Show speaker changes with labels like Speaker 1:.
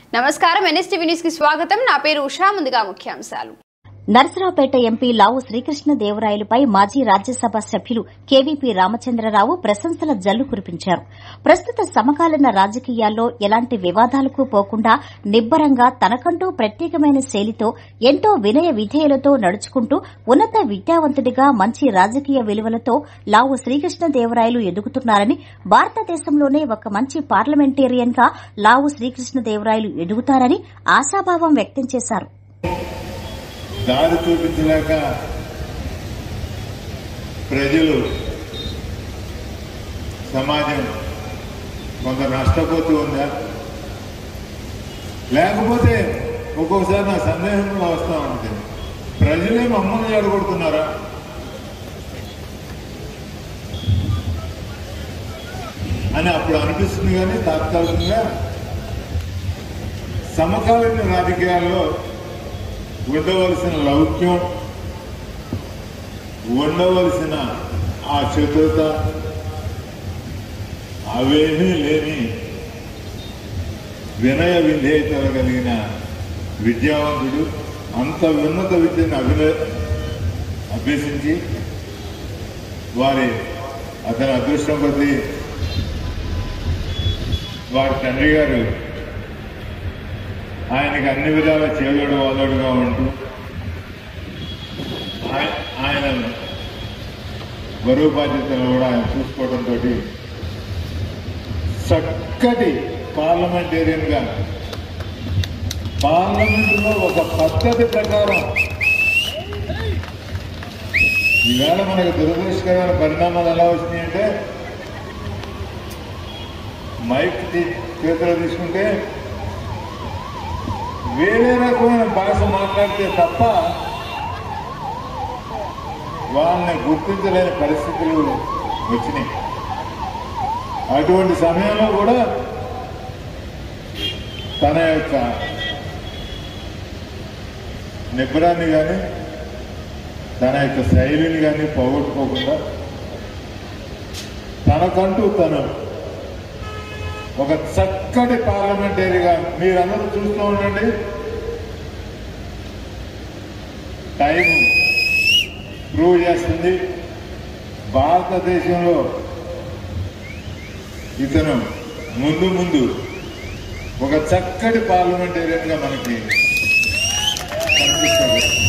Speaker 1: నమస్కారం NSTV news కి స్వాగతం నా పేరు ఉషా ముందుగా ముఖ్యాంశాలు
Speaker 2: నరసరావుపేట ఎంపీ లావు శ్రీకృష్ణ దేవరాయలుపై మాజీ రాజ్యసభ సభ్యులు కేవీపీ రామచంద్రరావు ప్రశంసల జల్లు కురిపించారు ప్రస్తుత సమకాలీన రాజకీయాల్లో ఎలాంటి వివాదాలకు పోకుండా నిబ్బరంగా తనకంటూ ప్రత్యేకమైన శైలితో ఎంతో వినయ విధేయులతో నడుచుకుంటూ ఉన్నత విద్యావంతుడిగా మంచి రాజకీయ విలువలతో లావు శ్రీకృష్ణ దేవరాయలు ఎదుగుతున్నారని భారతదేశంలోనే ఒక మంచి పార్లమెంటేరియన్ గా లావు శ్రీకృష్ణ దేవరాయలు ఎదుగుతారని ఆశాభావం వ్యక్తం చేశారు
Speaker 3: దారి చూపించలేక ప్రజలు సమాజం కొంత నష్టపోతూ ఉందా లేకపోతే ఒక్కొక్కసారి నా సందేహంలో వస్తూ ఉంటుంది ప్రజలే మమ్మల్ని ఎడగొడుతున్నారా అని అప్పుడు అనిపిస్తుంది కానీ తాత్కాలికంగా సమకాలీన రాజకీయాల్లో ఉండవలసిన లౌక్యం ఉండవలసిన ఆ చతురత అవేమీ లేని వినయ విధేయతలు కలిగిన విద్యావంతుడు అంత ఉన్నత విద్యను అభిన అభ్యసించి వారి అతని అదృష్టం కొద్దీ వారి తండ్రి గారు ఆయనకి అన్ని విధాల చేదోడు వాదోడుగా ఉంటూ ఆయ- ఆయన బరువు బాధ్యతలు కూడా ఆయన చూసుకోవడంతో చక్కటి పార్లమెంటేరియన్ గా పార్లమెంటులో ఒక పద్ధతి ప్రకారం ఈవేళ మనకు దురదృష్టకరమైన పరిణామాలు ఎలా వచ్చినాయంటే మైక్ తీ- చేతిలో తీసుకుంటే వేరే రకమైన భాష మాట్లాడితే తప్ప వాళ్ళని గుర్తించలేని పరిస్థితులు వచ్చినాయి అటువంటి సమయంలో కూడా తన యొక్క నిబ్బరాన్ని కానీ తన యొక్క శైలిని కానీ పోగొట్టుకోకుండా తనకంటూ తను ఒక చక్కటి పార్లమెంటరీగా మీరందరూ చూస్తూ ఉండండి టైం ప్రూవ్ చేస్తుంది భారతదేశంలో ఇతను ముందు ముందు ఒక చక్కటి పార్లమెంటేరియన్ గా మనకి కనిపిస్తుంది